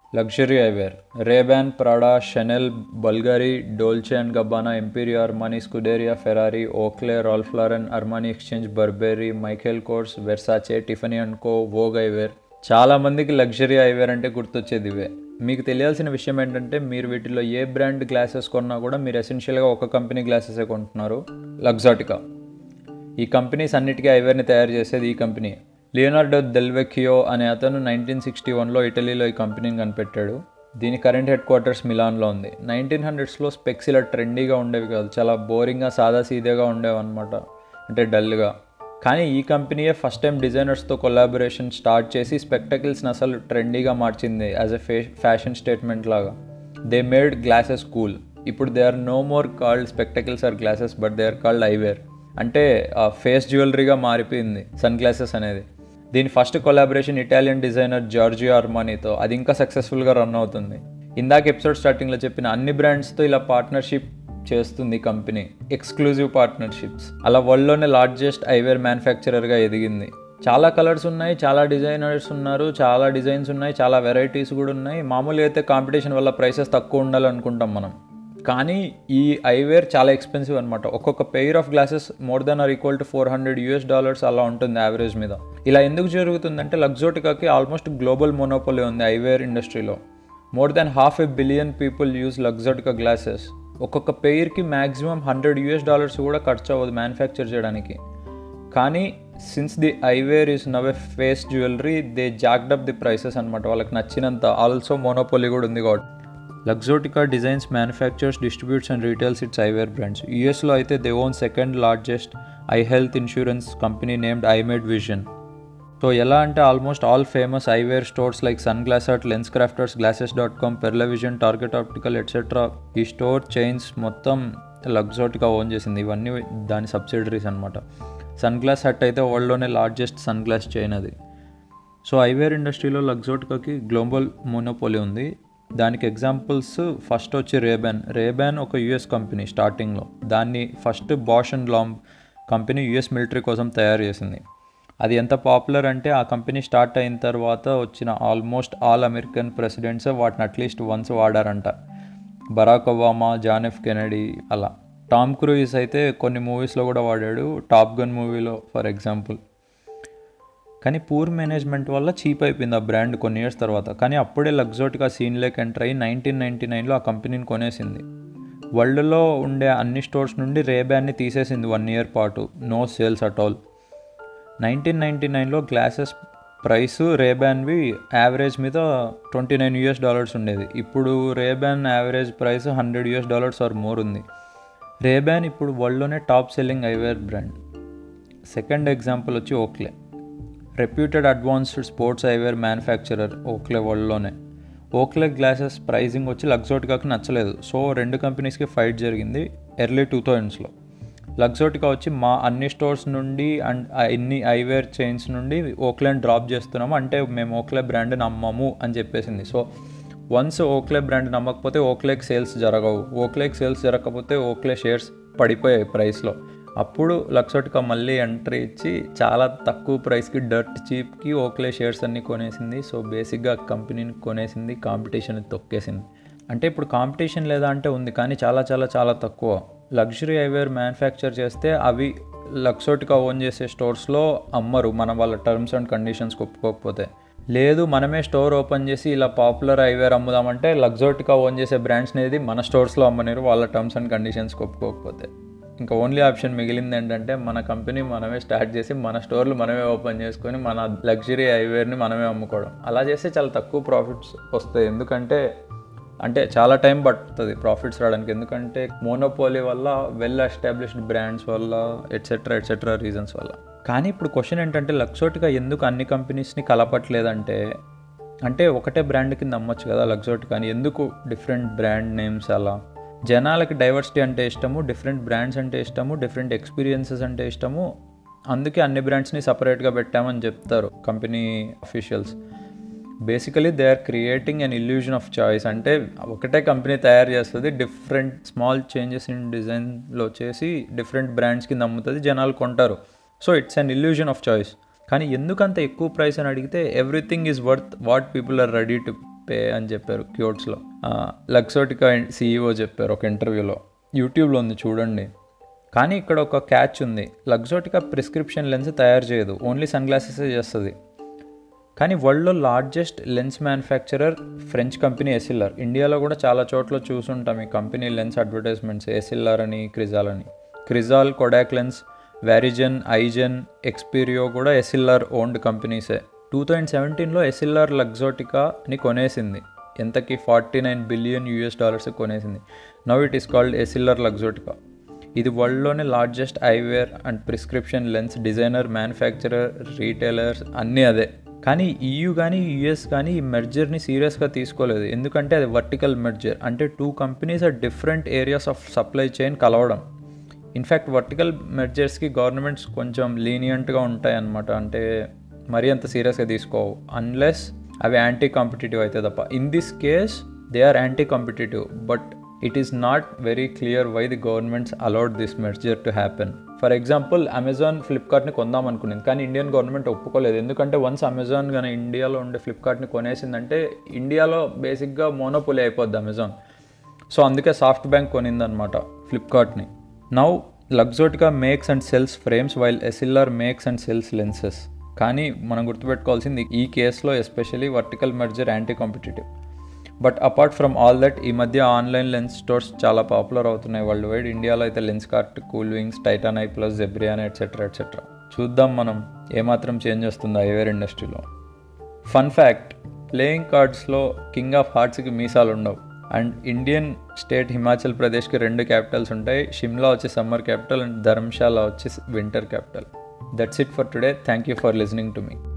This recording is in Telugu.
luxury eyewear Ray Ban Prada Chanel Bulgari Dolce and Gabbana Emporio Armani Scuderia Ferrari Oakley Ralph Lauren Armani Exchange Burberry Michael Kors Versace Tiffany and Co Vogue eyewear చాలా మందికి లగ్జరీ ఐవేర్ అంటే గుర్తొచ్చేది ఇవే మీకు తెలియాల్సిన విషయం ఏంటంటే మీరు వీటిలో ఏ బ్రాండ్ గ్లాసెస్ కొన్నా కూడా మీరు ఎసెన్షియల్గా ఒక కంపెనీ గ్లాసెసే కొంటున్నారు లగ్జాటికా ఈ కంపెనీస్ అన్నిటికీ ఐవేర్ని తయారు చేసేది ఈ కంపెనీ లియోనార్డో డెల్వెక్కియో అనే అతను నైన్టీన్ సిక్స్టీ వన్లో ఇటలీలో ఈ కంపెనీని కనిపెట్టాడు దీని కరెంట్ హెడ్ క్వార్టర్స్ మిలాన్లో ఉంది నైన్టీన్ హండ్రెడ్స్లో స్పెక్స్ ఇలా ట్రెండీగా ఉండేవి కాదు చాలా బోరింగ్గా సాదా సీదేగా ఉండేవి అనమాట అంటే డల్గా కానీ ఈ కంపెనీయే ఫస్ట్ టైం డిజైనర్స్తో కొలాబరేషన్ స్టార్ట్ చేసి స్పెక్టకిల్స్ని అసలు ట్రెండీగా మార్చింది as a fa fashion statement లాగా దే మేడ్ గ్లాసెస్ కూల్ ఇప్పుడు they are no more called spectacles or glasses but they are called eyewear అంటే ఫేస్ జ్యువెలరీగా మారిపోయింది సన్ గ్లాసెస్ అనేది దీని first collaboration Italian designer Giorgio అర్మానీతో అది ఇంకా సక్సెస్ఫుల్గా రన్ అవుతుంది ఇందాక ఎపిసోడ్ స్టార్టింగ్లో చెప్పిన అన్ని బ్రాండ్స్తో ఇలా పార్ట్నర్షిప్ చేస్తుంది కంపెనీ ఎక్స్క్లూజివ్ పార్ట్నర్షిప్స్ అలా వరల్డ్లోనే లార్జెస్ట్ ఐవేర్ మ్యానుఫ్యాక్చరర్గా ఎదిగింది చాలా కలర్స్ ఉన్నాయి చాలా డిజైనర్స్ ఉన్నారు చాలా డిజైన్స్ ఉన్నాయి చాలా వెరైటీస్ కూడా ఉన్నాయి మామూలుగా అయితే కాంపిటీషన్ వల్ల ప్రైసెస్ తక్కువ ఉండాలనుకుంటాం మనం కానీ ఈ ఐవేర్ చాలా ఎక్స్పెన్సివ్ అనమాట ఒక్కొక్క pair of glasses more than or equal to four hundred US dollars అలా ఉంటుంది యావరేజ్ మీద ఇలా ఎందుకు జరుగుతుందంటే లగ్జోటికాకి ఆల్మోస్ట్ గ్లోబల్ మోనోపోలీ ఉంది ఐవేర్ ఇండస్ట్రీలో more than half a billion people use Luxottica glasses ఒక్కొక్క పెయిర్కి మ్యాక్సిమం హండ్రెడ్ యూఎస్ డాలర్స్ కూడా ఖర్చు అవ్వదు మ్యానుఫ్యాక్చర్ చేయడానికి కానీ since the eyewear is now a face jewellery they jacked up the prices అనమాట వాళ్ళకి నచ్చినంత ఆల్సో మోనోపోలీ కూడా ఉంది కాబట్టి Luxottica designs manufactures distributes and retails its eyewear brands యూఎస్లో అయితే they own second largest eye health insurance company named EyeMed Vision so ఎలా అంటే almost all famous eyewear stores like Sunglass Hut LensCrafters glasses dot com Pearle Vision Target Optical etcetera ఈ స్టోర్ చైన్స్ మొత్తం లగ్జోటికా ఓన్ చేసింది ఇవన్నీ దాని సబ్సిడరీస్ అనమాట సన్ గ్లాస్ హట్ అయితే వరల్డ్లోనే లార్జెస్ట్ సన్ గ్లాస్ చైన్ అది సో ఐవేర్ ఇండస్ట్రీలో లగ్జోటికాకి గ్లోబల్ మోనోపోలీ ఉంది దానికి ఎగ్జాంపుల్స్ ఫస్ట్ వచ్చి రేబ్యాన్ రేబ్యాన్ ఒక యుఎస్ కంపెనీ స్టార్టింగ్లో దాన్ని first Bausch and Lomb company US military కోసం తయారు చేసింది అది ఎంత పాపులర్ అంటే ఆ కంపెనీ స్టార్ట్ అయిన తర్వాత వచ్చిన ఆల్మోస్ట్ ఆల్ అమెరికన్ ప్రెసిడెంట్స్ వాటిని అట్లీస్ట్ వన్స్ వాడారంట Barack Obama John F Kennedy అలా టామ్ క్రూయిస్ అయితే కొన్ని మూవీస్లో కూడా వాడాడు టాప్ గన్ మూవీలో ఫర్ ఎగ్జాంపుల్ కానీ పూర్ మేనేజ్మెంట్ వల్ల చీప్ అయిపోయింది ఆ బ్రాండ్ కొన్ని ఇయర్స్ తర్వాత కానీ అప్పుడే లగ్జోటికా సీన్లోకి ఎంటర్ అయ్యి నైన్టీన్ నైంటీ నైన్లో ఆ కంపెనీని కొనేసింది వరల్డ్లో ఉండే అన్ని స్టోర్స్ నుండి రేబ్యాన్ని తీసేసింది వన్ ఇయర్ పాటు no sales at all nineteen ninety నైన్లో గ్లాసెస్ ప్రైస్ రేబ్యాన్వి యావరేజ్ మీద ట్వంటీ నైన్ యూఎస్ డాలర్స్ ఉండేది ఇప్పుడు Ray Ban average price hundred US dollars or more ఉంది రేబ్యాన్ ఇప్పుడు వరల్డ్లోనే top selling eyewear brand second example వచ్చి Oakley reputed advanced sports eyewear manufacturer Oakley వరల్డ్లోనే ఓక్లే గ్లాసెస్ ప్రైజింగ్ వచ్చి లగ్జోటికాకి నచ్చలేదు సో రెండు కంపెనీస్కి ఫైట్ జరిగింది ఎర్లీ టూ థౌజండ్స్లో లగ్జోటికా వచ్చి మా అన్ని స్టోర్స్ నుండి అండ్ ఎన్ని ఐవేర్ చైన్స్ నుండి ఓక్లేని డ్రాప్ చేస్తున్నాము అంటే మేము ఓక్లే బ్రాండ్ నమ్మము అని చెప్పేసింది సో వన్స్ ఓక్లే బ్రాండ్ నమ్మకపోతే ఓక్లేకి సేల్స్ జరగవు ఓక్లేకి సేల్స్ జరగకపోతే ఓక్లే షేర్స్ పడిపోయాయి ప్రైస్లో అప్పుడు లక్సోటికా మళ్ళీ ఎంట్రీ ఇచ్చి చాలా తక్కువ ప్రైస్కి డర్ట్ చీప్కి ఓక్లే షేర్స్ అన్నీ కొనేసింది సో బేసిక్గా కంపెనీని కొనేసింది కాంపిటీషన్ తొక్కేసింది అంటే ఇప్పుడు కాంపిటీషన్ లేదా అంటే ఉంది కానీ చాలా చాలా చాలా తక్కువ లగ్జరీ ఐవేర్ మ్యానుఫ్యాక్చర్ చేస్తే అవి లక్సోటికా ఓన్ చేసే స్టోర్స్లో అమ్మరు మన వాళ్ళ టర్మ్స్ అండ్ కండిషన్స్ ఒప్పుకోకపోతే లేదు మనమే స్టోర్ ఓపెన్ చేసి ఇలా పాపులర్ ఐవేర్ అమ్ముదామంటే లగ్జోటికా ఓన్ చేసే బ్రాండ్స్ అనేది మన స్టోర్స్లో అమ్మనిరు వాళ్ళ టర్మ్స్ అండ్ కండిషన్స్ ఒప్పుకోకపోతే ఇంకా ఓన్లీ ఆప్షన్ మిగిలింది ఏంటంటే మన కంపెనీ మనమే స్టార్ట్ చేసి మన స్టోర్లు మనమే ఓపెన్ చేసుకొని మన లగ్జరీ ఐవేర్ని మనమే అమ్ముకోవడం అలా చేస్తే చాలా తక్కువ ప్రాఫిట్స్ వస్తాయి ఎందుకంటే అంటే చాలా టైం పడుతుంది ప్రాఫిట్స్ రావడానికి ఎందుకంటే మోనోపోలీ వల్ల వెల్ ఎస్టాబ్లిష్డ్ బ్రాండ్స్ వల్ల ఎట్సెట్రా ఎట్సెట్రా రీజన్స్ వల్ల కానీ ఇప్పుడు క్వశ్చన్ ఏంటంటే లక్సోటికా ఎందుకు అన్ని కంపెనీస్ని కలపట్లేదంటే అంటే ఒకటే బ్రాండ్ కింద అమ్మొచ్చు కదా లక్సోటికా అని ఎందుకు డిఫరెంట్ బ్రాండ్ నేమ్స్ అలా జనాలకి డైవర్సిటీ అంటే ఇష్టము డిఫరెంట్ బ్రాండ్స్ అంటే ఇష్టము డిఫరెంట్ ఎక్స్పీరియన్సెస్ అంటే ఇష్టము అందుకే అన్ని బ్రాండ్స్ని సపరేట్గా పెట్టామని చెప్తారు company officials basically they are creating an illusion of choice అంటే ఒకటే కంపెనీ తయారు చేస్తుంది డిఫరెంట్ స్మాల్ చేంజెస్ ఇన్ డిజైన్లో చేసి డిఫరెంట్ బ్రాండ్స్ కింద అమ్ముతుంది జనాలు కొంటారు so it's an illusion of choice కానీ ఎందుకంత ఎక్కువ ప్రైస్ అని అడిగితే everything is worth what people are ready to pay అని చెప్పారు క్యూట్స్లో లక్సోటికా సీఈఓ చెప్పారు ఒక ఇంటర్వ్యూలో యూట్యూబ్లో ఉంది చూడండి కానీ ఇక్కడ ఒక క్యాచ్ ఉంది లక్సోటికా ప్రిస్క్రిప్షన్ లెన్స్ తయారు చేయదు ఓన్లీ సన్ గ్లాసెసే చేస్తుంది కానీ వరల్డ్లో largest lens manufacturer French company Essilor ఇండియాలో కూడా చాలా చోట్ల చూసుంటాం ఈ కంపెనీ లెన్స్ అడ్వర్టైజ్మెంట్స్ ఎసిల్ఆర్ అని క్రిజాల్ అని క్రిజాల్ కొడాక్ లెన్స్ వ్యారిజన్ ఐజన్ ఎక్స్పీరియో కూడా ఎసిల్ఆర్ ఓన్డ్ కంపెనీసే టూ థౌజండ్ సెవెంటీన్లో ఎసిల్ఆర్ లగ్జోటికాని కొనేసింది ఎంతకి forty nine billion US dollars కొనేసింది now it is called Essilor Luxottica ఇది వరల్డ్లోనే largest eyewear and prescription lens designer manufacturer retailers అన్నీ అదే కానీ ఈయూ కానీ యూఎస్ కానీ ఈ మెర్జర్ని సీరియస్గా తీసుకోలేదు ఎందుకంటే అది వర్టికల్ మెర్జర్ అంటే two companies are different areas of supply chain కలవడం ఇన్ఫ్యాక్ట్ వర్టికల్ మెర్జర్స్కి గవర్నమెంట్స్ కొంచెం లీనియంట్గా ఉంటాయి అన్నమాట అంటే మరీ అంత సీరియస్గా తీసుకోవు అన్లెస్ అవి యాంటీ కాంపిటేటివ్ అయితే తప్ప in this case they are anti competitive but it is not very clear why the governments allowed this merger to happen for example Amazon ఫ్లిప్కార్ట్ని కొందాం అనుకునేది కానీ ఇండియన్ గవర్నమెంట్ ఒప్పుకోలేదు ఎందుకంటే వన్స్ అమెజాన్ కానీ ఇండియాలో ఉండే ఫ్లిప్కార్ట్ని కొనేసిందంటే ఇండియాలో బేసిక్గా మోనోపోలీ అయిపోద్ది అమెజాన్ సో అందుకే సాఫ్ట్ బ్యాంక్ కొనిందనమాట ఫ్లిప్కార్ట్ని now Luxottica makes and sells frames while Essilor makes and sells lenses కానీ మనం గుర్తుపెట్టుకోవాల్సింది ఈ కేసులో especially vertical merger anti competitive but apart from all that ఈ మధ్య ఆన్లైన్ లెన్స్ స్టోర్స్ చాలా పాపులర్ అవుతున్నాయి వరల్డ్ వైడ్ ఇండియాలో అయితే Lenskart Coolwinks Titan Eye Plus జెబ్రియాన్ ఎట్సెట్రా ఎట్సెట్రా చూద్దాం మనం ఏమాత్రం చేంజ్ వస్తుందో ఐవేర్ ఇండస్ట్రీలో fun fact playing కార్డ్స్లో king of హార్ట్స్కి మీసాలు ఉండవు అండ్ ఇండియన్ స్టేట్ హిమాచల్ ప్రదేశ్కి రెండు క్యాపిటల్స్ ఉంటాయి షిమ్లా వచ్చి సమ్మర్ క్యాపిటల్ అండ్ ధర్మశాల వచ్చి winter capital that's it for today thank you for listening to me